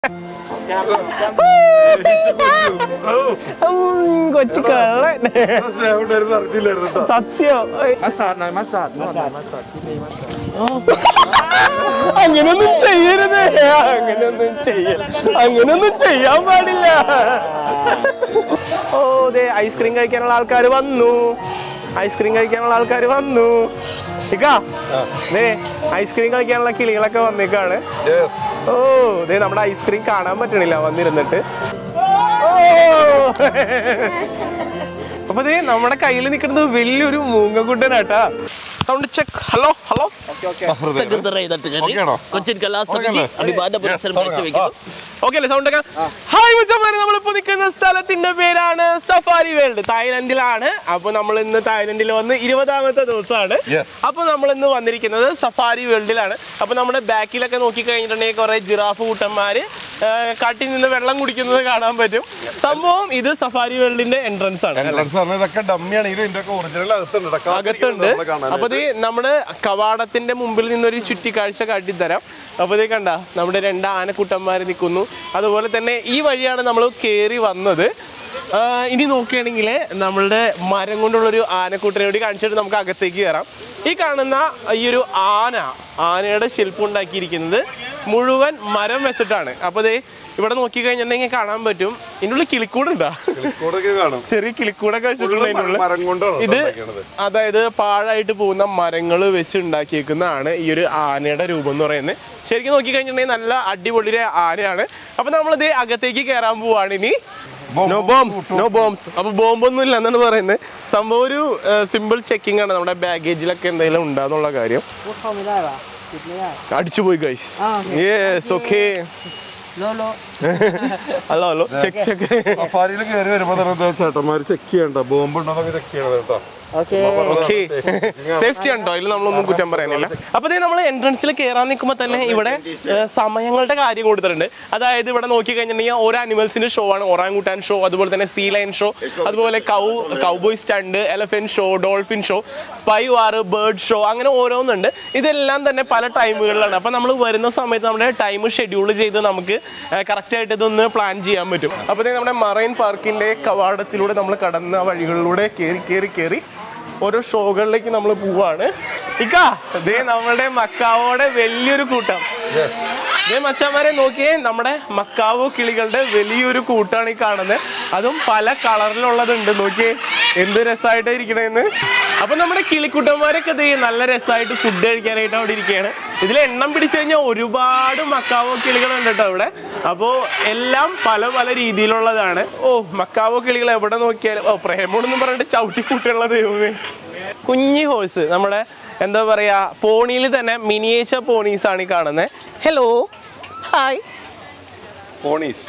കൊച്ചു കള്ളൻ സ്നേഹം ഉണ്ടായിരുന്നു അറിഞ്ഞില്ലായിരുന്നു കേട്ടോ സത്യം Massageหน่อย massage นวดหน่อย massage ที่นี่ massage അങ്ങനൊന്നും ചെയ്യരുത് അങ്ങനൊന്നും ചെയ്യൽ അങ്ങനൊന്നും ചെയ്യാൻ പാടില്ല ഓ ദേ ഐസ്ക്രീം കഴിക്കാനുള്ള ആൾക്കാർ വന്നു ഐസ്ക്രീം കഴിക്കാനുള്ള ആൾക്കാർ വന്നു ഇക്കാ ദേ ഐസ്ക്രീം കഴിക്കാനുള്ള കിളികളൊക്കെ വന്നേക്കാണ് യെസ് ഓ ദേ നമ്മുടെ ഐസ്ക്രീം കാണാൻ പറ്റണില്ല വന്നിരുന്നിട്ട് ഓ അപ്പൊ ദേ നമ്മുടെ കയ്യിൽ നിൽക്കുന്നത് വലിയൊരു മൂങ്ങക്കുട്ടനാട്ടാ sound check hello hello secretary തട്ടുകരി ഓക്കെയാണോ? കൊച്ചിൻ കലാസമിതി ഓക്കെയല്ലേ? അഭിമാന പുരസ്കാരം കാഴ്ചവെക്കുന്നു ഓക്കെ അല്ലേ സൗണ്ട് ഒക്കെ ഹായ് മുച്ചമാരെ നമ്മളിപ്പോ നിൽക്കുന്ന സ്ഥലത്തിന്റെ പേരാണ് സഫാരി വേൾഡ് തായ്ലൻഡിലാണ് അപ്പൊ നമ്മൾ ഇന്ന് തായ്ലൻഡിൽ വന്ന് ഇരുപതാമത്തെ ദിവസമാണ് Yes. അപ്പൊ നമ്മൾ ഇന്ന് വന്നിരിക്കുന്നത് സഫാരി വേൾഡിലാണ് അപ്പൊ നമ്മുടെ ബാക്കിലൊക്കെ നോക്കി കഴിഞ്ഞിട്ടുണ്ടെങ്കിൽ കുറെ ജിറാഫ് കൂട്ടന്മാര് ആ, കാട്ടിൽ നിന്ന് വെള്ളം കുടിക്കുന്നത് കാണാൻ പറ്റും സംഭവം ഇത് സഫാരി വേൾഡിന്റെ എൻട്രൻസ് ആണ് അല്ലേ? എൻട്രൻസ് പറഞ്ഞാൽ ഇതൊക്കെ ഡമ്മിയാണെങ്കിലും ഇതിന്റെ ഒക്കെ ഒറിജിനൽ അകത്തുണ്ട് കേട്ടോ. അകത്തുണ്ട് നമ്മളെ കാണാനായിട്ട്. അപ്പൊ ഇത് നമ്മുടെ കവാടത്തിന്റെ മുമ്പിൽ നിന്നൊരു ചുറ്റിക്കാഴ്ച കാട്ടിത്തരാം അപ്പൊ ഇത് കണ്ട നമ്മുടെ രണ്ട് ആനക്കുട്ടന്മാർ നിൽക്കുന്നു അതുപോലെ തന്നെ ഈ വഴിയാണ് നമ്മൾ കയറി വന്നത് ആ, ഇനി നോക്കുകയാണെങ്കിൽ നമ്മളുടെ മരം കൊണ്ടുള്ളൊരു ആനക്കൂട്ടനെ കൂടി കാണിച്ചിട്ട് നമുക്ക് അകത്തേക്ക് കയറാം ഈ കാണുന്ന ഈ ഒരു ആന ആനയുടെ ശില്പം ഉണ്ടാക്കിയിരിക്കുന്നത് മുഴുവൻ മരം വെച്ചിട്ടാണ് അപ്പോൾ ദേ ഇവിടെ നോക്കി കഴിഞ്ഞിട്ടുണ്ടെങ്കിൽ കാണാൻ പറ്റും ഇതിൻ്റെ ഉള്ളിൽ കിളിക്കൂടുണ്ടാ കിളിക്കൂടൊക്കെ കാണും ചെറിയ കിളിക്കൂടൊക്കെ വെച്ചിട്ടുണ്ട് അതിൻ്റെ ഉള്ളിൽ മരം കൊണ്ടാണ് ഇത് ഉണ്ടാക്കിയത് അതായത് പാഴായിട്ട് പോകുന്ന മരങ്ങൾ വെച്ച് ഉണ്ടാക്കിയേക്കുന്നതാണ് ഈ ഒരു ആനയുടെ രൂപം എന്ന് പറയുന്നത് ശരിക്കും നോക്കി കഴിഞ്ഞിട്ടുണ്ടെങ്കിൽ നല്ല അടിപൊളി ഒരു ആനയാണ് അപ്പൊ നമ്മളിത് അകത്തേക്ക് കയറാൻ പോവാണ് ഇനി നോ ബോംബ്സ് നോ ബോംബ്സ് അപ്പൊ ബോംബൊന്നും ഇല്ല എന്നാണ് പറയുന്നത് സംഭവം ഒരു സിമ്പിൾ ചെക്കിംഗ് ആണ് നമ്മുടെ ബാഗേജിലൊക്കെ എന്തെങ്കിലും ഉണ്ടാന്നുള്ള കാര്യം พูดเข้าไม่ได้ป่ะปิดไม่ได้ അടിച്ചുപോയി guys yes okay โลโล hello hello check check സഫാരിയിൽ കയറി വരുമ്പോ തന്നെ ദേ ചേട്ടന്മാര് ചെക്ക് ചെയ്യണ്ട ബോംബ് ഉണ്ടോന്നൊക്കെ ചെക്ക് ചെയ്യണത് കേട്ടോ โอเค ഓക്കെ സേഫ്റ്റി ഉണ്ടോ ഇതിൽ നമ്മളൊന്നും കുറ്റം പറയാനില്ല അപ്പൊ ദേ നമ്മൾ എൻട്രൻസിൽ കയറാൻ നിൽക്കുമ്പോൾ തന്നെ ഇവിടെ ഏഹ്, സമയങ്ങളുടെ കാര്യം കൊടുത്തിട്ടുണ്ട് അതായത് ഇവിടെ നോക്കി കഴിഞ്ഞിട്ടുണ്ടെങ്കിൽ ഓരോ അനിമൽസിന്റെ ഷോ ആണ് ഒറാങ്കൂട്ടാൻ ഷോ അതുപോലെ തന്നെ സീ ലൈൻ ഷോ അതുപോലെ cow cowboy stunt elephant show dolphin show spy war bird show അങ്ങനെ ഓരോന്നുണ്ട് ഇതെല്ലാം തന്നെ പല ടൈമുകളിലാണ് അപ്പൊ നമ്മൾ വരുന്ന സമയത്ത് നമ്മുടെ ടൈം ഷെഡ്യൂൾ ചെയ്ത് നമുക്ക് കറക്റ്റ് ആയിട്ട് ഇതൊന്ന് പ്ലാൻ ചെയ്യാൻ പറ്റും അപ്പോൾ നമ്മുടെ മറൈൻ പാർക്കിന്റെ കവാടത്തിലൂടെ നമ്മൾ കടന്ന വഴികളിലൂടെ കയറി കയറി കയറി ഓരോ ഷോകളിലേക്ക് നമ്മൾ പോവാണ് ഇക്ക ദേ നമ്മളുടെ മക്കാവോടെ വലിയൊരു കൂട്ടം ദേ മച്ചാമാരെ നോക്കിയേ നമ്മുടെ മക്കാവോ കിളികളുടെ വലിയൊരു കൂട്ടാണ് ഈ കാണുന്നത് അതും പല കളറിലുള്ളതുണ്ട് നോക്കിയേ എന്ത് രസമായിട്ട് ഇരിക്കണേന്ന് അപ്പൊ നമ്മുടെ കിളിക്കുട്ടന്മാരൊക്കെ ദേ നല്ല രസമായിട്ട് ഫുഡ് കഴിക്കാനായിട്ട് അവിടെ ഇരിക്കുകയാണ് ഇതിൽ എണ്ണം പിടിച്ചു കഴിഞ്ഞാൽ ഒരുപാട് മക്കാവോ കിളികളുണ്ട് കേട്ടോ ഇവിടെ അപ്പോൾ എല്ലാം പല പല രീതിയിലുള്ളതാണ് ഓ മക്കാവോ കിളികൾ എവിടെ നോക്കിയാലും ഓ പ്രേമോടെന്ന് പറഞ്ഞിട്ട് ചവിട്ടി കൂട്ടുള്ള ദൈവമേ കുഞ്ഞി ഹോഴ്സ് നമ്മുടെ എന്താ പറയാ പോണിയിൽ തന്നെ മിനിയേച്ചർ പോണീസ് ആണ് ഈ കാണുന്നത് ഹലോ ഹായ് പോണീസ്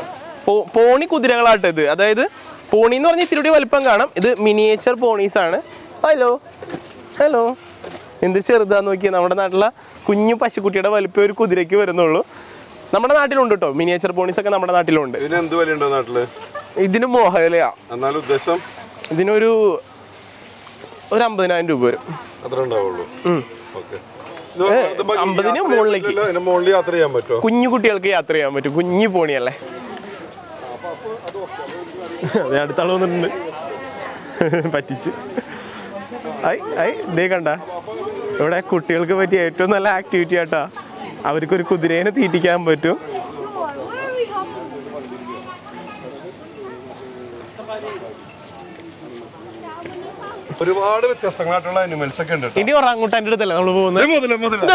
പോണി കുതിരകളാട്ടോ ഇത് അതായത് പോണി എന്ന് പറഞ്ഞാൽ ഇത്തിരി കൂടി വലിപ്പം കാണാം ഇത് മിനിയേച്ചർ പോണീസ് ആണ് ഹലോ ഹലോ എന്ത് ചെറുതാന്ന് നോക്കിയാൽ നമ്മുടെ നാട്ടിലെ കുഞ്ഞു പശുക്കുട്ടിയുടെ വലിപ്പം ഒരു കുതിരയ്ക്ക് വരുന്നുള്ളൂ നമ്മുടെ നാട്ടിലുണ്ട് കേട്ടോ മിനിയേച്ചർ പോണീസ് ഒക്കെ നമ്മുടെ നാട്ടിലുണ്ട് ഇതിന് എന്ത് വില ഉണ്ടോ നാട്ടില് ഇതിന് മോഹലയാ എന്നാലും ഉദ്ദേശം ഇതിനൊരു ഒരു അമ്പതിനായിരം രൂപ വരും അത്ര ഉണ്ടാവുള്ളൂ ഓക്കെ അമ്പതിന് മുകളിലേക്ക്. ഇതിന്റെ മുകളിൽ യാത്ര ചെയ്യാൻ പറ്റുമോ കുഞ്ഞു കുട്ടികൾക്ക് യാത്ര ചെയ്യാൻ പറ്റും കുഞ്ഞു പോണിയല്ലേ അതെ അടുത്ത ആള് വന്നിട്ടുണ്ട് പറ്റിച്ച് ഐ ഐ ദേ കണ്ട ഇവിടെ കുട്ടികൾക്ക് പറ്റിയ ഏറ്റവും നല്ല ആക്ടിവിറ്റി ആട്ടാ അവർക്കൊരു കുതിരേനെ തീറ്റിക്കാൻ പറ്റും ഒരുപാട് വ്യത്യസ്തങ്ങളായിട്ടുള്ള അനിമൽസ് ഒക്കെ ഉണ്ട് കേട്ടോ. ഇനി ഒറാങ്കുട്ടാൻ്റെ അടുത്തല്ലേ നമ്മൾ പോകുന്നത് ഇത് മുതല മുതല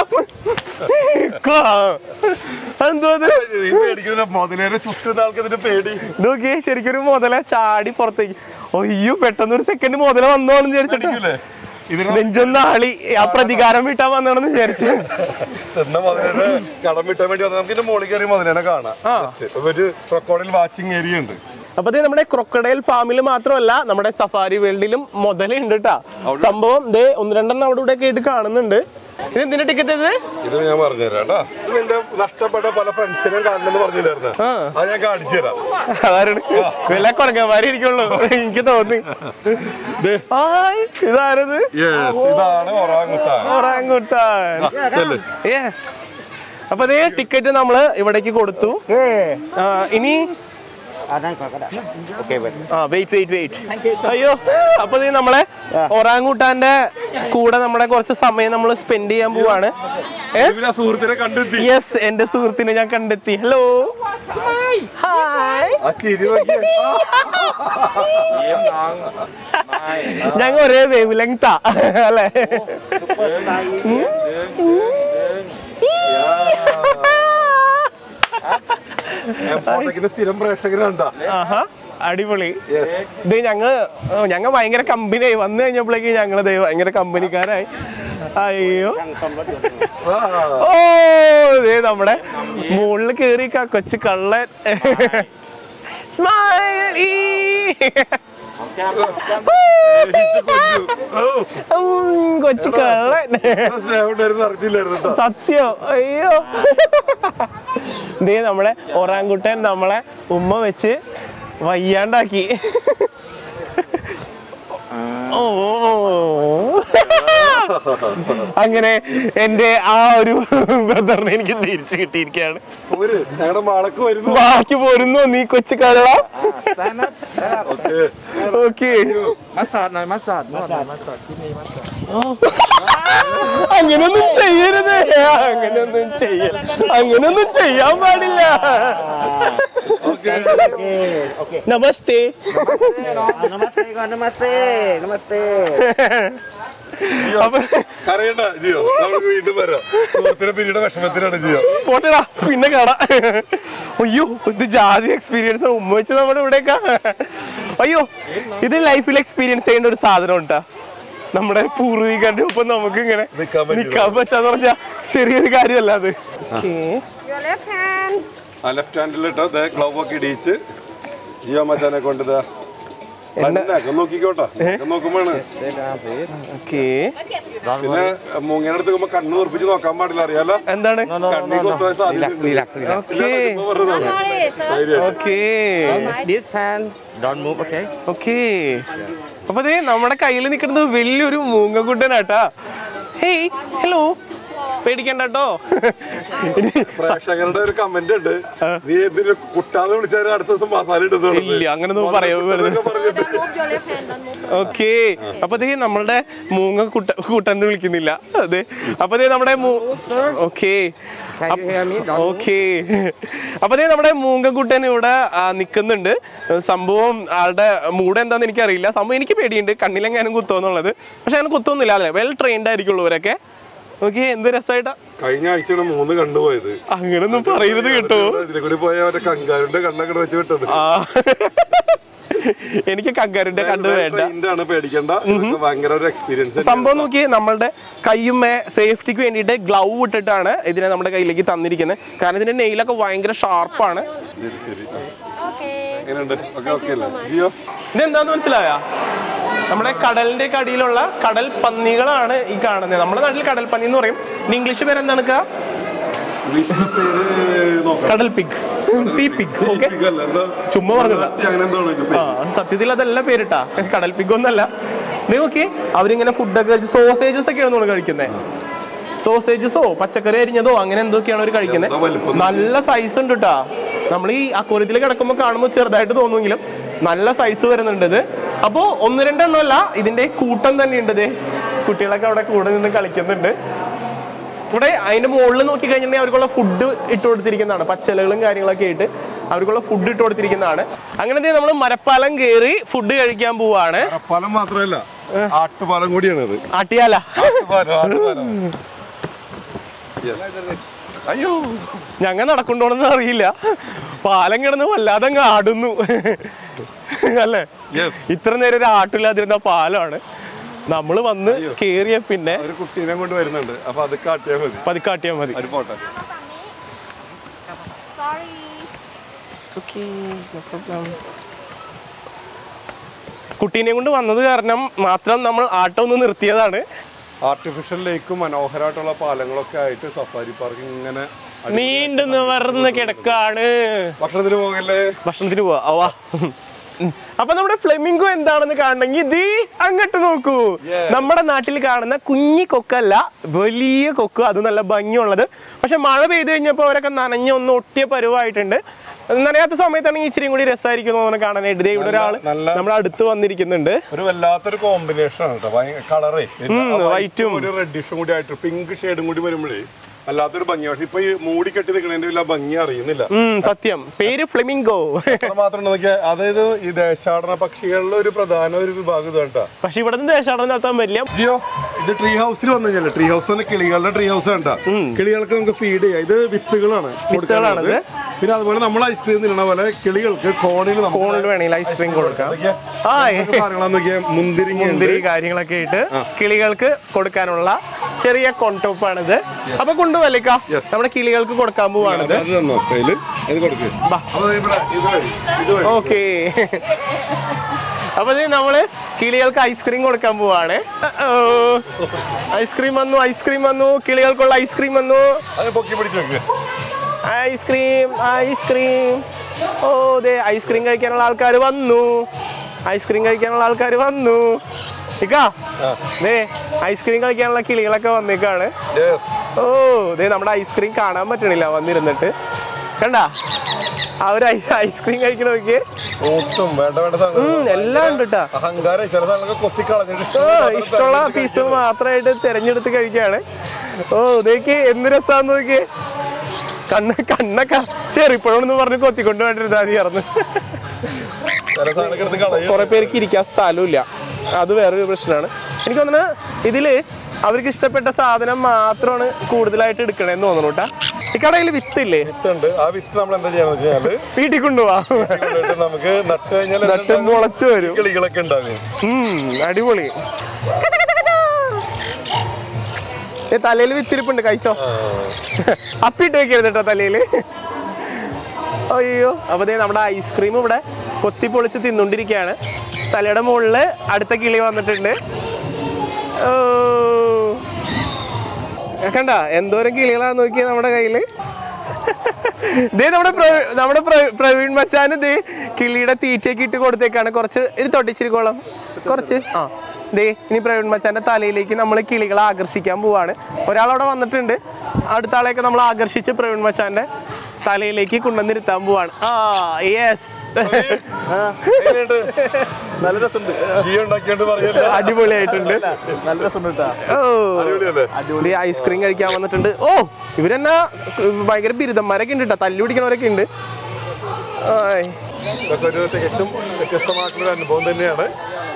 എന്തോ അത് ഈ പേടിക്കുന്ന മുതലേനെ ചുറ്റുന്ന ആൾക്ക് ഇതിന്റെ പേടി നോക്കിയേ ശരിക്കും ഒരു മുതല ചാടി പുറത്തേക്ക് അയ്യോ പെട്ടെന്ന് ഒരു സെക്കൻഡ് മുതല വന്നോന്ന് വിചാരിച്ചിട്ട് ഇല്ലേ? ഇതിന് നെഞ്ചൊന്ന് ആളി ആ പ്രതികാരം വിട്ടാൻ വന്നാണെന്ന് വിചാരിച്ചു എന്ന മുതലേനെ കടം വിട്ടാൻ വേണ്ടി വന്നാൽ നമുക്ക് ഇതിന്റെ മുകളിൽ കയറി മുതലേനെ കാണാം Just. ഒരു ക്രൊക്കോഡിൽ വാച്ചിങ് ഏരിയ ഉണ്ട് അപ്പൊ ദേ നമ്മുടെ ക്രൊക്കഡൈൽ ഫാമിൽ മാത്രമല്ല നമ്മുടെ സഫാരി വേൾഡിലും മുതലുണ്ട് കേട്ടാ സംഭവം ദേ ഒന്ന് രണ്ടെണ്ണം അവിടെ ഇവിടെ ആയിട്ട് കാണുന്നുണ്ട് ഇത് എന്തിന്റെ ടിക്കറ്റ് ഇത് ഇത് ഞാൻ പറഞ്ഞുതരാം കേട്ടോ ഇത് നിന്റെ നഷ്ടപ്പെട്ട പല ഫ്രണ്ട്സിനെ കാണണമെന്ന് പറഞ്ഞില്ലായിരുന്നു അത് ഞാൻ കാണിച്ചു തരാം അതാരാണ് വില കുറങ്ങന്മാരെ ഇരിക്കുള്ളൂ എനിക്ക് തോന്നി ഹായ് ഇതാരത് യെസ് ഇതാണ് ഒറാങ്ങുത്താൻ ഒറാങ്കുട്ടാൻ ചെല്ല്. യെസ് അപ്പൊ അതേ ടിക്കറ്റ് നമ്മള് ഇവിടേക്ക് കൊടുത്തു ആ, ഇനി ആ വെയിറ്റ് വെയിറ്റ് വെയിറ്റ് അയ്യോ അപ്പൊ ദേ നമ്മളെ ഒറാങ്കൂട്ടാന്റെ കൂടെ നമ്മുടെ കുറച്ച് സമയം നമ്മൾ സ്പെൻഡ് ചെയ്യാൻ പോവാണ് ഇവര് ആ സുഹൃത്തിനെ കണ്ടെത്തി യെസ് എന്റെ സുഹൃത്തിനെ ഞാൻ കണ്ടെത്തി ഹലോ ഹായ് ആ ചിരി നോക്കിയേ ഞങ്ങൾ ഒരേ വേവ് ലെങ്താ അല്ലേ എംപോട്ടക്കിന്റെ സ്ഥിരം പ്രേക്ഷകരുണ്ടാ ആഹാ അടിപൊളി ഇത് ഞങ്ങൾ ഞങ്ങൾ ഭയങ്കര കമ്പനിയായി വന്നു കഴിഞ്ഞപ്പോഴേക്ക് ഞങ്ങൾ ഭയങ്കര കമ്പനിക്കാരായി അയ്യോ ഓ ദേ നമ്മുടെ മുകളിൽ കേറി ക- കൊച്ചു കള്ളൻ സ്മൈൽ കൊച്ചു കള്ളൻ സ്നേഹം ഉണ്ടായിരുന്നു അറിഞ്ഞില്ലായിരുന്നു കേട്ടോ സത്യം അയ്യോ ദേ നമ്മളെ ഒറാങ്കുട്ടൻ നമ്മളെ ഉമ്മ വെച്ച് വയ്യാണ്ടാക്കി ഓ അങ്ങനെ എന്റെ ആ ഒരു ബ്രദറിനെ എനിക്ക് തിരിച്ചു കിട്ടിയിരിക്കുകയാണ് പോര് ഞങ്ങളുടെ മാളക്ക് വരുന്നു ബാക്കി പോരുന്നു നീ കൊച്ചു കള്ള Stand up. Stand up. Okay okay Massage หน่อย massage นวดหน่อย massage ที่นี่ massage. അങ്ങനൊന്നും ചെയ്യരുത് അങ്ങനെയൊന്നും ചെയ്യ അങ്ങനൊന്നും ചെയ്യാൻ പാടില്ല നമസ്തേ Namaste ก่อน Namaste Namaste അപ്പൊ കരയണ്ട ജിയോ നമുക്ക് വീണ്ടും വരാം സുഹൃത്തിനെ പിന്നീട് വിഷമത്തിനാണ് ജിയോ പോട്ടെടാ പിന്നെ കാണാം അയ്യോ ഇത് ജാതി എക്സ്പീരിയൻസ് ഉമ്മ വെച്ച് നമ്മുടെ ഇവിടെയൊക്കെ അയ്യോ ഇത് ലൈഫിൽ എക്സ്പീരിയൻസ് ചെയ്യേണ്ട ഒരു സാധനം ഉണ്ടാ നമ്മുടെ പൂർവികരുടെ ഒപ്പം നമുക്ക് ഇങ്ങനെ നിക്കാൻ പറ്റില്ല. നിക്കാൻ പറ്റാന്ന് പറഞ്ഞാ ചെറിയൊരു കാര്യമല്ല അത് Your left hand. ആ ലെഫ്റ്റ് ഹാൻഡിലിട്ടോ ഗ്ലൗ ഒക്കെ ഇടിയിച്ച് ജിയോ മച്ചാനെ കൊണ്ടതാ തന്നെ നോക്കിക്കോട്ടാ നോക്കുമ്പോഴാണ് ഓക്കേ പിന്നെ മൂങ്ങേനെ അടുത്ത് നോക്കുമ്പോ കണ്ണ് തുറപ്പിച്ച് നോക്കാൻ പാടില്ല അറിയാലോ എന്താണ് കണ്ണി കൊത്താൻ സാധ്യത okay Sorry, sir. Okay This hand don't move okay okay അപ്പൊ ദേ നമ്മുടെ കയ്യിൽ നിൽക്കുന്നത് വലിയൊരു മൂങ്ങക്കുട്ടനാട്ടാ ഹേയ് ഹലോ പേടിക്കണ്ട കേട്ടോ പ്രേക്ഷകരുടെ ഒരു കമന്റ് ഉണ്ട് നീ എന്തിനു കുട്ടാന്ന് വിളിച്ചാൽ അടുത്ത ദിവസം മസാല ഇടുന്നുള്ളത് ഇല്ല അങ്ങനൊന്നും പറയോ വെറുതെ പറഞ്ഞിട്ട് Don't move your left hand. Don't move. Okay അപ്പൊ ദേ നമ്മളുടെ മൂങ്ങ കുട്ട കൂട്ടൻ വിളിക്കുന്നില്ല അതെ അപ്പൊ ദേ നമ്മുടെ okay Can you hear me? Don't move. Okay അപ്പൊ ദേ നമ്മുടെ മൂങ്കക്കുട്ടൻ ഇവിടെ ആ, നിക്കുന്നുണ്ട് സംഭവം ആളുടെ മൂഡ് എന്താന്ന് എനിക്കറിയില്ല സംഭവം എനിക്ക് പേടിയുണ്ട് കണ്ണിലെങ്ങാനും കുത്തോന്നുള്ളത് പക്ഷെ അങ്ങനെ കുത്തൊന്നുമില്ല അല്ലേ വെൽ ട്രെയിൻഡ് ആയിരിക്കുള്ളൂ ഇവരൊക്കെ ഓക്കെ എന്ത് രസമായിട്ടാ കഴിഞ്ഞ ആഴ്ചയാണ് മൂന്ന് കണ്ണു പോയത് അങ്ങനൊന്നും പറയരുത് കേട്ടോ ഇതിലെ കൂടി പോയ അവരുടെ കങ്കാരുന്റെ കണ്ണൊക്കെ വെച്ച് വിട്ടത് ആ എനിക്ക് കങ്കാരുന്റെ കണ്ടു വേണ്ട ട്രെയിൻഡ് ആണ് പേടിക്കണ്ട ഇതൊക്കെ ഭയങ്കര ഒരു എക്സ്പീരിയൻസ് സംഭവം നോക്കി നമ്മളുടെ കയ്യുമ്മേ സേഫ്റ്റിക്ക് വേണ്ടിയിട്ട് ഗ്ലൗ ഇട്ടിട്ടാണ് ഇതിനെ നമ്മുടെ കയ്യിലേക്ക് തന്നിരിക്കുന്നത് കാരണം ഇതിന്റെ നെയിലൊക്കെ ഭയങ്കര ഷാർപ്പാണ് ശരി ശരി Okay. എങ്ങനെയുണ്ട് ഓക്കെ ഓക്കെ അല്ലേ ജിയോ ഇതെന്താന്ന് മനസ്സിലായ നമ്മുടെ കടലിന്റെ കടിയിലുള്ള കടൽ പന്നികളാണ് ഈ കാണുന്നത് നമ്മുടെ നാട്ടിൽ കടൽ പന്നി എന്ന് പറയും ഇനി ഇംഗ്ലീഷ് പേര് എന്താണ് ക്കാ? ഇംഗ്ലീഷിലെ പേര് നോക്കാം കടൽ പിഗ് സീ പിഗ് ഓക്കെ അല്ല, എന്താ ചുമ്മാ പറഞ്ഞതാ അങ്ങനെ എന്തോ ആണ് ഇതിന്റെ ആ പേര്. സത്യത്തിൽ അതല്ല പേരിട്ടാ കടൽ പിഗ് ഒന്നല്ല നീ നോക്കി അവരിങ്ങനെ ഫുഡൊക്കെ കഴിച്ച് സോസേജസ് ഒക്കെയാണ് നമ്മൾ കഴിക്കുന്നത് സോസേജസോ പച്ചക്കറി അരിഞ്ഞതോ അങ്ങനെ എന്തൊക്കെയാണ് അവർ കഴിക്കുന്നത് എന്താ വലിപ്പം നല്ല സൈസ് ഉണ്ട് കേട്ടാ നമ്മൾ ഈ അക്വരത്തിൽ കിടക്കുമ്പോൾ കാണുമ്പോൾ ചെറുതായിട്ട് തോന്നുമെങ്കിലും നല്ല സൈസ് വരുന്നുണ്ട് ഇത് അപ്പോൾ ഒന്ന് രണ്ടെണ്ണം അല്ല ഇതിന്റെ കൂട്ടം തന്നെ ഉണ്ട് ദേ കുട്ടികളൊക്കെ അവിടെ കൂടെ നിന്ന് കളിക്കുന്നുണ്ട് ഇവിടെ അതിന്റെ മുകളിൽ നോക്കി കഴിഞ്ഞിട്ടുണ്ടെങ്കിൽ അവർക്കുള്ള ഫുഡ് ഇട്ട് കൊടുത്തിരിക്കുന്നതാണ് പച്ചലകളും കാര്യങ്ങളൊക്കെ ആയിട്ട് അവർക്കുള്ള ഫുഡ് ഇട്ട് കൊടുത്തിരിക്കുന്നതാണ് അങ്ങനെ നമ്മൾ മരപ്പാലം കയറി ഫുഡ് കഴിക്കാൻ പോവാണ് ഫലം മാത്രമല്ല ആട്ടുപാലം കൂടിയാണ് ഇത് ആട്ടിയാല ആട്ടുപാലം ആട്ടുപാലം Yes. അയ്യോ ഞങ്ങൾ നടക്കണ്ടോണെന്ന് അറിയില്ല പാലം കിടന്ന് വല്ലാതെ അങ്ങ് ആടുന്നു അല്ലേ യെസ് ഇത്ര നേരം ഒരു ആട്ടില്ലാതിരുന്ന പാലമാണ് നമ്മൾ വന്ന് കേറിയ പിന്നെ ഒരു കുട്ടീനെ കൊണ്ട് വരുന്നുണ്ട് അപ്പൊ അത് കാട്ടിയാൽ മതി പതിക്കാട്ടിയാൽ മതി ഒരു പോട്ടെ Sorry. കുട്ടീനെ കൊണ്ട് വന്നത് കാരണം മാത്രം നമ്മൾ ആട്ടം ഒന്ന് നിർത്തിയതാണ് ആർട്ടിഫിഷ്യൽ ലേക്കും മനോഹരമായിട്ടുള്ള പാലങ്ങളൊക്കെ ആയിട്ട് സഫാരി പാർക്ക് ഇങ്ങനെ നീണ്ടു നിവർന്ന് കിടക്കാണ് ഭക്ഷണത്തിന് പോകല്ലേ ഭക്ഷണത്തിന് പോവാ അവാ ഉം. അപ്പൊ നമ്മുടെ ഫ്ലെമിംഗോ എന്താണെന്ന് കാണണമെങ്കിൽ ഇത് അങ്ങോട്ട് നോക്കൂ നമ്മുടെ നാട്ടിൽ കാണുന്ന കുഞ്ഞി കൊക്കല്ല വലിയ കൊക്ക് അത് നല്ല ഭംഗിയുള്ളത് പക്ഷെ മഴ പെയ്ത് കഴിഞ്ഞപ്പോൾ അവരൊക്കെ നനഞ്ഞ് ഒന്ന് ഒട്ടിയ പരുവായിട്ടുണ്ട് നനയാത്ത സമയത്താണെങ്കിൽ ഇച്ചിരി കൂടി രസമായിരിക്കും തോന്നുന്നു കാണാനായിട്ട് ദേ ഇവിടെ ഒരാൾ നല്ല- നമ്മുടെ അടുത്ത് വന്നിരിക്കുന്നുണ്ട് ഒരു വല്ലാത്തൊരു കോമ്പിനേഷൻ ആണ് കേട്ടോ കളറേ white ഉം. ഒരു റെഡിഷും കൂടി ആയിട്ട് പിങ്ക് ഷെയ്ഡും കൂടി വരുമ്പോഴേ വല്ലാത്തൊരു ഭംഗി പക്ഷെ ഇപ്പൊ ഈ മൂടി കെട്ടി നിൽക്കണതിന്റെ വല്ല ഭംഗി അറിയുന്നില്ല ഉം, സത്യം പേര് ഫ്ലെമിംഗോ അത്ര മാത്രം നോക്കിയാൽ അതായത് ഈ ദേശാടന പക്ഷികളിലെ ഒരു പ്രധാന ഒരു വിഭാഗം ഇതാണ് കേട്ടോ പക്ഷെ ഇവിടെ നിന്ന് ദേശാടനം നടത്താൻ പറ്റില്ല ജിയോ ഇത് ട്രീ ഹൗസിൽ വന്നു കഴിഞ്ഞാൽ ട്രീ ഹൗസ് തന്നെ കിളികളുടെ ട്രീ ഹൗസ് ആണ് ട്ടോ. കിളികൾക്ക് നമുക്ക് ഫീഡ് ചെയ്യാം ഇത് വിത്തുകളാണ് വിത്തുകളാണിത്. കൊടുക്കാനുള്ളത്. പിന്നെ അതുപോലെ നമ്മൾ ഐസ്ക്രീം തിന്നണ പോലെ കിളികൾക്ക് കോണിൽ നമുക്ക് ഫോണിൽ വേണമെങ്കിൽ ഐസ്ക്രീം കൊടുക്കാം ഇതൊക്കെ ഹായ് എന്തൊക്കെ സാധനങ്ങളാന്ന് നോക്കിയാൽ മുന്തിരിങ്ങ മുന്തിരി കാര്യങ്ങളൊക്കെ ഇട്ട് കിളികൾക്ക് കൊടുക്കാനുള്ള ചെറിയ കൊണ്ടോപ്പാണിത് അപ്പൊ കൊണ്ടുപോലിക്ക Yes. നമ്മുടെ കിളികൾക്ക് കൊടുക്കാൻ പോവാണിത് അത് തന്നോ കയ്യില് ഇത് കൊടുക്ക് അപ്പൊ ദേ ഇവിടെ ഇത് വഴി ഇത് വഴി ഓക്കെ അപ്പൊ ഇത് നമ്മള് കിളികൾക്ക് ഐസ്ക്രീം കൊടുക്കാൻ പോവാണ് ഐസ്ക്രീം വന്നു ഐസ്ക്രീം വന്നു കിളികൾക്കുള്ള ഐസ്ക്രീം വന്നു അത് പൊക്കി പിടിച്ച് വെക്ക് ഐസ്ക്രീം ഐസ്ക്രീം ഓ ദേ ഐസ്ക്രീം കഴിക്കാനുള്ള ആൾക്കാർ വന്നു ഐസ്ക്രീം കഴിക്കാനുള്ള ആൾക്കാർ വന്നു ഇക്കാ ദേ ഐസ്ക്രീം കഴിക്കാനുള്ള കിളികളൊക്കെ വന്നേക്കാണ് യെസ് ഓ ദേ നമ്മുടെ ഐസ്ക്രീം കാണാൻ പറ്റണില്ല വന്നിരുന്നിട്ട് കണ്ട അവർ ഐസ്ക്രീം കഴിക്കണ നോക്കിയേ ഫ്രൂട്ട്സും വേണ്ട വേണ്ട സാധനങ്ങൾ ഉം, എല്ലാം ഉണ്ട് കേട്ടാ അഹങ്കാരം ചില സാധനങ്ങളൊക്കെ കൊത്തി കളഞ്ഞിട്ട് ഓ ഇഷ്ടമുള്ള പീസ് മാത്രമായിട്ട് തിരഞ്ഞെടുത്ത് കഴിക്കാണ് ഓ ഇതേക്ക് എന്ത് രസാന്ന് നോക്കിയേ കണ്ണ് കണ്ണൊക്കെ ചെറിപ്പോഴെന്ന് പറഞ്ഞ് കൊത്തിക്കൊണ്ട് വേണ്ടിരുന്നാ മതിയായിരുന്നു ചില സാധനങ്ങൾ എടുത്ത് കളയും കുറെ പേർക്ക് ഇരിക്കാൻ സ്ഥലമില്ല അത് വേറൊരു പ്രശ്നമാണ് എനിക്ക് തോന്നുന്നത് ഇതില് അവർക്ക് ഇഷ്ടപ്പെട്ട സാധനം മാത്രമാണ് കൂടുതലായിട്ട് എടുക്കണേന്ന് തോന്നുന്നു കേട്ടാ ഈ കടയിൽ വിത്തില്ലേ വിത്തുണ്ട് ആ വിത്ത് നമ്മൾ എന്താ ചെയ്യാന്ന് വെച്ച് കഴിഞ്ഞാല് വീട്ടിൽ കൊണ്ടുപോവാ കൊണ്ടുപോയിട്ട് നമുക്ക് നട്ട് കഴിഞ്ഞാൽ നട്ട് മുളച്ചു വരും കിളികളൊക്കെ ഉണ്ടാകും ഉം, അടിപൊളി ഏ തലയിൽ വിത്തിരിപ്പുണ്ട് കഴിച്ചോ അപ്പിട്ട് വെക്കരുത് കേട്ടോ തലയിൽ അയ്യോ അപ്പൊ ദേ നമ്മുടെ ഐസ്ക്രീം ഇവിടെ കൊത്തി പൊളിച്ച് തിന്നുകൊണ്ടിരിക്കുകയാണ് തലയുടെ മുകളിൽ അടുത്ത കിളി വന്നിട്ടുണ്ട് ഓ കണ്ട എന്തോരം കിളികളാന്ന് നോക്കിയ നമ്മുടെ കയ്യില് ദേ നമ്മുടെ പ്രവീ- നമ്മുടെ പ്രവീ- പ്രവീൺ മച്ചാന് ദേ കിളിയുടെ തീറ്റയൊക്കെ ഇട്ട് കൊടുത്തേക്കാണ് കുറച്ച് ഇത് തൊട്ടിച്ചിരിക്കോളം കുറച്ച് ആ ദേ ഇനി പ്രവീൺ മച്ചാന്റെ തലയിലേക്ക് നമ്മൾ കിളികളെ ആകർഷിക്കാൻ പോവാണ് ഒരാളവിടെ വന്നിട്ടുണ്ട് അടുത്ത ആളെയൊക്കെ നമ്മൾ ആകർഷിച്ച് പ്രവീൺ മച്ചാന്റെ തലയിലേക്ക് കൊണ്ടുവന്നിരുത്താൻ പോവാണ് ആ യെസ് നല്ല രസമുണ്ട് ജിയോ ഉണ്ടാക്കിയോണ്ട് പറയല്ല അടിപൊളിയായിട്ടുണ്ട് നല്ല രസമുണ്ട് ഓ അടിപൊളിയല്ലേ അടിപൊളി ഐസ്ക്രീം കഴിക്കാൻ വന്നിട്ടുണ്ട് ഓ ഇവരെന്നാ ഭയങ്കര ബിരുദന്മാരൊക്കെ ഉണ്ട് കേട്ടോ തല്ലു പിടിക്കണവരൊക്കെ ഉണ്ട് ആയ്. ഇതൊക്കെ ഒരു തികച്ചും വ്യത്യസ്തമായിട്ടുള്ള അനുഭവം തന്നെയാണ്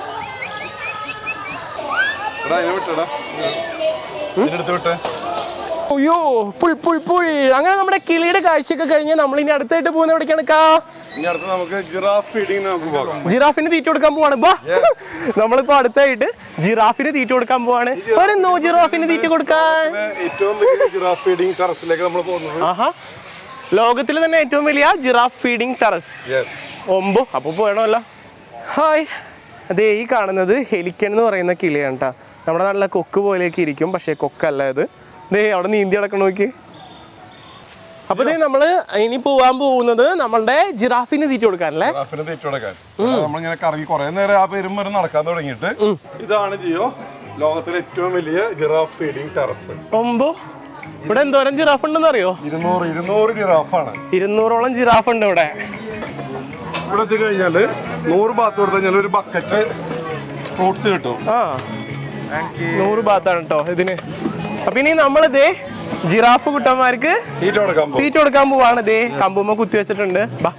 എടാ അതിനെ വിട്ടടാ ഇതിനെടുത്ത് വിട്ടേ അയ്യോ പുൾ പുൾ പുൾ അങ്ങനെ നമ്മുടെ കിളിയുടെ കാഴ്ചയൊക്കെ കഴിഞ്ഞ് നമ്മൾ ഇനി അടുത്തായിട്ട് പോകുന്ന എവിടേക്കാണ് കാ ഇനി അടുത്ത് നമുക്ക് ജിറാഫ് ഫീഡിങ് നമുക്ക് പോകാം ജിറാഫിന് തീറ്റ കൊടുക്കാൻ പോവാണ് ബാ നമ്മളിപ്പോ അടുത്തായിട്ട് ജിറാഫിന് തീറ്റ കൊടുക്കാൻ പോവാണ് വരുന്നു ജിറാഫിന് തീറ്റ കൊടുക്കാൻ പിന്നെ ഏറ്റവും വലിയ ജിറാഫ് ഫീഡിങ് ടെറസിലേക്ക് നമ്മൾ പോകുന്നത് ആഹാ ലോകത്തിൽ തന്നെ ഏറ്റവും വലിയ ജിറാഫ് ഫീഡിംഗ് ടെറസ് യെസ് ഒമ്പോ അപ്പോൾ പോയണമല്ലോ ഹായ് അതേ ഈ കാണുന്നത് ഹെലിക്കൻ എന്ന് പറയുന്ന കിളിയാണ് കേട്ടോ നമ്മുടെ നാട്ടിലെ കൊക്ക് പോലെയൊക്കെ ഇരിക്കും പക്ഷേ കൊക്കല്ല ഇത് ദേ അവിടെ നീന്തി കിടക്കണ നോക്കി അപ്പൊ ദേ നമ്മള് ഇനി പോവാൻ പോകുന്നത് നമ്മളുടെ ജിറാഫിന് തീറ്റ കൊടുക്കാനല്ലേ ജിറാഫിന് തീറ്റ കൊടുക്കാൻ നമ്മളിങ്ങനെ കറങ്ങി കുറെ നേരം ആ പേരും വരെ നടക്കാൻ തുടങ്ങിയിട്ട് ഇതാണ് ജിയോ ലോകത്തിലെ ഏറ്റവും വലിയ ജിറാഫ് ഫീഡിംഗ് ടെറസ് ഒമ്പോ ഇവിടെ എന്തോരം ജിറാഫ് ഉണ്ടെന്ന് അറിയോ ഇരുന്നൂറ് ഇരുന്നൂറ് ജിറാഫാണ് ഇരുന്നൂറോളം ജിറാഫ് ഉണ്ട് ഇവിടെ ഇവിടെ എത്തി കഴിഞ്ഞാല് നൂറ് ബാത്ത് കൊടുത്തു കഴിഞ്ഞാൽ ഒരു ബക്കറ്റ് ഫ്രൂട്ട്സ് കിട്ടും ആ നൂറ് ഭാഗത്താണ് കേട്ടോ ഇതിന് അപ്പൊ ഇനി നമ്മളിതേ ജിറാഫ് കുട്ടന്മാർക്ക് തീറ്റ കൊടുക്കാൻ പോകും തീറ്റ കൊടുക്കാൻ പോവാണ് ദേ കമ്പുമ്മ കുത്തി വെച്ചിട്ടുണ്ട് ബാ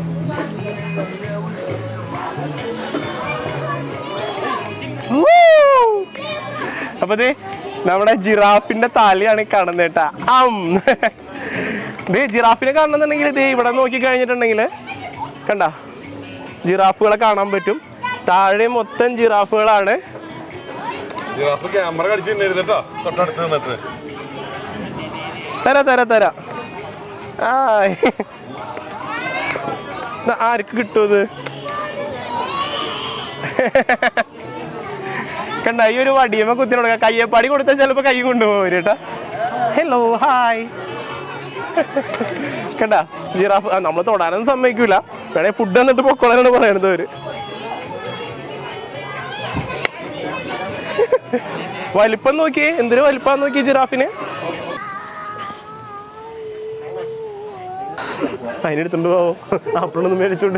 Woo! അപ്പൊ ദേ നമ്മുടെ ജിറാഫിന്റെ തലയാണ് ഈ കാണുന്നത് കേട്ടാ ആം ദേ ജിറാഫിനെ കാണുന്നുണ്ടെങ്കിൽ ദേ ഇവിടെ നോക്കി കഴിഞ്ഞിട്ടുണ്ടെങ്കിൽ കണ്ട ജിറാഫുകളെ കാണാൻ പറ്റും താഴെ മൊത്തം ജിറാഫുകളാണ് ജിറാഫ് ക്യാമറ കടിച്ച് തന്നെ എഴുതട്ടോ തൊട്ടടുത്ത് നിന്നിട്ട് തരാ തരാ തരാ ആയ് ഇത് ആർക്ക് കിട്ടും ഇത് കണ്ട ഈ ഒരു വടിയമ്മ കുത്തി കൊടുക്കാം കയ്യപ്പാടി കൊടുത്താൽ ചിലപ്പോ കൈ കൊണ്ടുപോകും കേട്ടാ ഹലോ ഹായ് കണ്ട ജിറാഫ് നമ്മൾ തൊടാനൊന്നും സമ്മതിക്കൂല വേണേ ഫുഡ് എന്നിട്ട് പൊക്കോളാനാണ് പറയണത് അവര് വലിപ്പം നോക്കിയേ എന്തൊരു വലിപ്പം നോക്കി ജിറാഫിന് അതിനെടുത്തോണ്ട് പോവോ അപ്പോഴൊന്നും മേടിച്ചോണ്ട്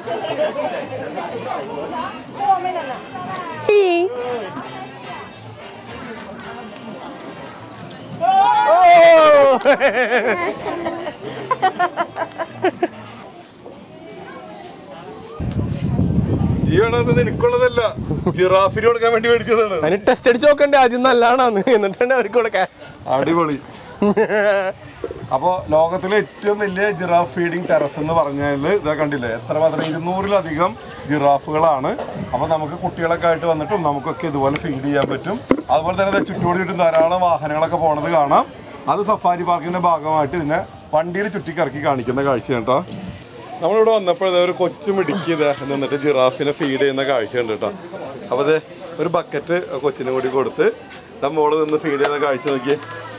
ഓ ജിയോടെ അത് എനിക്കുള്ളതല്ല ജിറാഫിന് കൊടുക്കാൻ വേണ്ടി മേടിച്ചതാണ് അതിന് ടെസ്റ്റ് അടിച്ച് നോക്കണ്ടേ ആദ്യം നല്ലതാണെന്ന് എന്നിട്ടാണ് അവർക്ക് കൊടുക്കാൻ അടിപൊളി അപ്പോ ലോകത്തിലെ ഏറ്റവും വലിയ ജിറാഫ് ഫീഡിംഗ് ടെറസ് എന്ന് പറഞ്ഞാൽ ഇതാ കണ്ടില്ലേ എത്ര മാത്രം ഇരുന്നൂറിലധികം ജിറാഫുകളാണ് അപ്പൊ നമുക്ക് കുട്ടികളൊക്കെ ആയിട്ട് വന്നിട്ടും നമുക്കൊക്കെ ഇതുപോലെ ഫീഡ് ചെയ്യാൻ പറ്റും അതുപോലെ തന്നെ ദേ ചുറ്റോട് ചുറ്റും ധാരാളം വാഹനങ്ങളൊക്കെ പോണത് കാണാം അത് സഫാരി പാർക്കിന്റെ ഭാഗമായിട്ട് ഇതിനെ വണ്ടിയിൽ ചുറ്റിക്കറക്കി കാണിക്കുന്ന കാഴ്ചയാണ് കേട്ടോ നമ്മളിവിടെ വന്നപ്പോൾ ഇതേ ഒരു കൊച്ചു മിടുക്കിയത് നിന്നിട്ട് ജിറാഫിനെ ഫീഡ് ചെയ്യുന്ന കാഴ്ചയുണ്ട് കേട്ടോ അപ്പോൾ അതെ ഒരു ബക്കറ്റ് കൊച്ചിനും കൂടി കൊടുത്ത് നമ്മോള് നിന്ന് ഫീഡ് ചെയ്യുന്ന കാഴ്ച നോക്കിയേ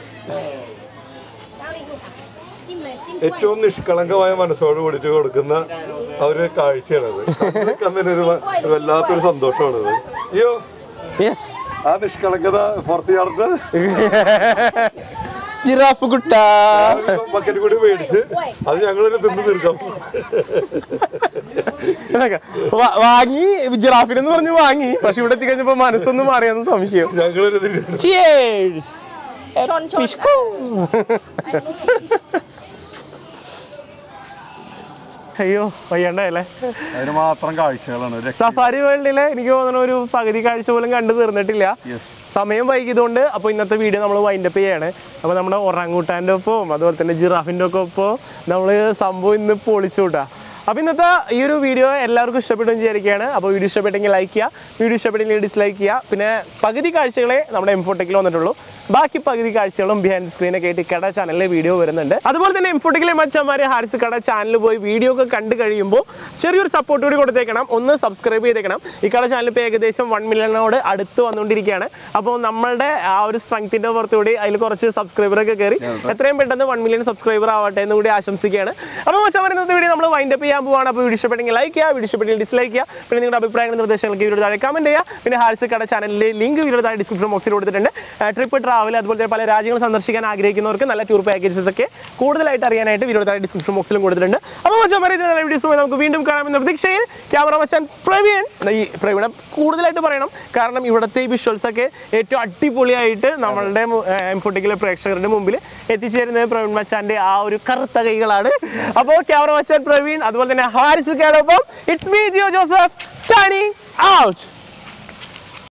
ഏറ്റവും നിഷ്കളങ്കമായ മനസ്സോട് കൂടിയിട്ട് കൊടുക്കുന്ന ആ ഒരു കാഴ്ചയാണത് കണ്ണിനൊരു വ- ഒരു വല്ലാത്തൊരു സന്തോഷമാണത് അയ്യോ യെസ് ആ നിഷ്കളങ്കത പുറത്ത് ചാടുന്ന ജിറാഫ് കുട്ട ബക്കറ്റ് കൂടി മേടിച്ച് അത് ഞങ്ങളൊരു തിന്ന് തീർക്കാം എന്നൊക്കെ വാ- വാങ്ങി ജിറാഫിനെ എന്ന് പറഞ്ഞ് വാങ്ങി പക്ഷെ ഇവിടെ എത്തിക്കഴിഞ്ഞപ്പോ മനസ്സൊന്നും മാറിയെന്ന് സംശയം ഞങ്ങളൊരു തിന്ന് Cheers! Pishku! അയ്യോ വയ്യണ്ടല്ലേ അതിന് മാത്രം കാഴ്ചകളാണ് ഒരു സഫാരി വേൾഡിലെ എനിക്ക് തോന്നുന്നു ഒരു പകുതി കാഴ്ച പോലും കണ്ടു തീർന്നിട്ടില്ല സമയം വൈകിയതുകൊണ്ട് അപ്പോൾ ഇന്നത്തെ വീഡിയോ നമ്മൾ വൈൻഡപ്പ് ചെയ്യാണ് അപ്പോൾ നമ്മുടെ ഒറാങ്ങൂട്ടാൻ്റെ ഒപ്പം അതുപോലെ തന്നെ ജിറാഫിൻ്റെ ഒക്കെ ഒപ്പം നമ്മൾ സംഭവം ഇന്ന് പൊളിച്ചു കൂട്ടാ അപ്പോൾ ഇന്നത്തെ ഈ ഒരു വീഡിയോ എല്ലാവർക്കും ഇഷ്ടപ്പെട്ടെന്ന് വിചാരിക്കുകയാണ് അപ്പോൾ വീഡിയോ ഇഷ്ടപ്പെട്ടെങ്കിൽ ലൈക്ക് ചെയ്യുക വീഡിയോ ഇഷ്ടപ്പെട്ടെങ്കിൽ ഡിസ്ലൈക്ക് ചെയ്യുക പിന്നെ പകുതി കാഴ്ചകളെ നമ്മുടെ എംഫോട്ടെക്കിൽ വന്നിട്ടുള്ളൂ ബാക്കി പകുതി കാഴ്ചകളും ബിഹൈൻഡ് സ്ക്രീനൊക്കെ ആയിട്ട് കട ചാനലിലെ വീഡിയോ വരുന്നുണ്ട് അതുപോലെ തന്നെ എംഫോട്ടെക്കിലെ മച്ചന്മാരെ ഹാരിസ് കട ചാനലിൽ പോയി വീഡിയോ ഒക്കെ കണ്ടു കഴിയുമ്പോൾ ചെറിയൊരു സപ്പോർട്ട് കൂടി കൊടുത്തേക്കണം ഒന്ന് സബ്സ്ക്രൈബ് ചെയ്തേക്കണം ഈ കട ചാനൽ ഇപ്പോൾ ഏകദേശം വൺ മില്യണോട് അടുത്ത് വന്നുകൊണ്ടിരിക്കുകയാണ് അപ്പോൾ നമ്മളുടെ ആ ഒരു സ്ട്രെങ്ത്തിൻ്റെ പുറത്തുകൂടി അതിൽ കുറച്ച് സബ്സ്ക്രൈബറൊക്കെ കയറി എത്രയും പെട്ടെന്ന് വൺ മില്യൺ സബ്സ്ക്രൈബർ ആവട്ടെ എന്ന് കൂടി ആശംസിക്കുകയാണ് അപ്പോൾ മച്ചന്മാർ ഇന്നത്തെ വീഡിയോ നമ്മൾ വൈൻഡപ്പ് ചെയ്യാൻ പോവാണ് അപ്പോൾ വീഡിയോ ഇഷ്ടപ്പെട്ടെങ്കിൽ ലൈക്ക് ചെയ്യുക വീഡിയോ ഇഷ്ടപ്പെട്ടെങ്കിൽ ഡിസ്ലൈക്ക് ചെയ്യുക പിന്നെ നിങ്ങളുടെ അഭിപ്രായങ്ങളും നിർദ്ദേശങ്ങൾക്ക് വീഡിയോ താഴെ കമൻറ്റ് ചെയ്യുക പിന്നെ ഹാരിസ് കട ചാനലിലെ ലിങ്ക് വീഡിയോ താഴെ ഡിസ്ക്രിപ്ഷൻ ബോക്സിൽ കൊടുത്തിട്ടുണ്ട് ട്രിപ്പ് ട്രാവൽ അതുപോലെ തന്നെ പല രാജ്യങ്ങൾ സന്ദർശിക്കാൻ ആഗ്രഹിക്കുന്നവർക്ക് നല്ല ടൂർ പാക്കേജസ് ഒക്കെ കൂടുതലായിട്ട് അറിയാനായിട്ട് വീഡിയോ താഴെ ഡിസ്ക്രിപ്ഷൻ ബോക്സിലും കൊടുത്തിട്ടുണ്ട് അപ്പോൾ മച്ചാൻ ഇത് നല്ല വീഡിയോസ് നമുക്ക് വീണ്ടും കാണാമെന്ന പ്രതീക്ഷയിൽ ക്യാമറ മച്ചാൻ പ്രവീൺ ഈ പ്രവീണ കൂടുതലായിട്ട് പറയണം കാരണം ഇവിടുത്തെ ഈ വിഷ്വൽസ് ഒക്കെ ഏറ്റവും അടിപൊളിയായിട്ട് നമ്മളുടെ എംഫോട്ടിക്കിലെ പ്രേക്ഷകരുടെ മുമ്പിൽ എത്തിച്ചേരുന്നത് പ്രവീൺ മച്ചാന്റെ ആ ഒരു കറുത്ത കൈകളാണ് അപ്പോൾ ക്യാമറ മച്ചാൻ പ്രവീൺ അതുപോലെ തന്നെ ഹാരിസ് കേടൊപ്പം it's me Jio Joseph signing out